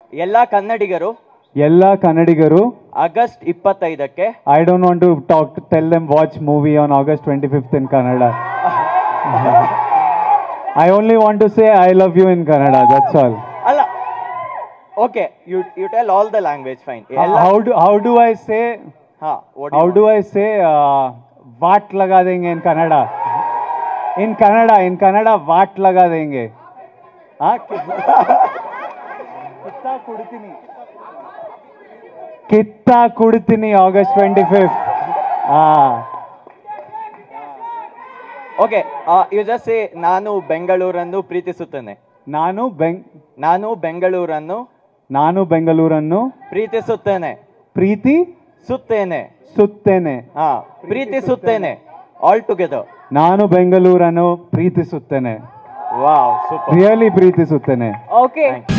ಎಲ್ಲ ಕನ್ನಡಿಗರು ಎಲ್ಲ ಕನ್ನಡಿಗರು ಆಗಸ್ಟ್ ಇಪ್ಪತ್ತೈದಕ್ಕೆ I don't want to talk tell them watch movie on August twenty fifth in Kannada I only want to say I love you in Kannada that's all ಅಲ್ಲ okay you you tell all the language fine ಎಲ್ಲ how do how do I say ಹಾ what do How you do I say uh, वाट लगा देंगे in Kannada? In Kannada, in Kannada, वाट लगा देंगे. हाँ कितना कुड़ತೀನಿ ಕಿತ್ತಾ ಕುಡ್ತೀನಿ ಆಗಸ್ಟ್ ಟ್ವೆಂಟಿ ಫಿಫ್ತ್ ಹಾ ಓಕೆ ಯು ಜಸ್ಟ್ ಸೇ ನಾನು ಬೆಂಗಳೂರನ್ನು ಪ್ರೀತಿಸುತ್ತೇನೆ ನಾನು ಬೆಂಗ್ ನಾನು ಬೆಂಗಳೂರನ್ನು ನಾನು ಬೆಂಗಳೂರನ್ನು ಪ್ರೀತಿಸುತ್ತೇನೆ ಪ್ರೀತಿ ಸುತ್ತೇನೆ ಸುತ್ತೇನೆ ಹಾ ಪ್ರೀತಿಸುತ್ತೇನೆ ಆಲ್ ಟುಗೆದರ್ ನಾನು ಬೆಂಗಳೂರನ್ನು ಪ್ರೀತಿಸುತ್ತೇನೆ ವಾವ್ ಸೂಪರ್ ರಿಯಲಿ ಪ್ರೀತಿಸುತ್ತೇನೆ ಓಕೆ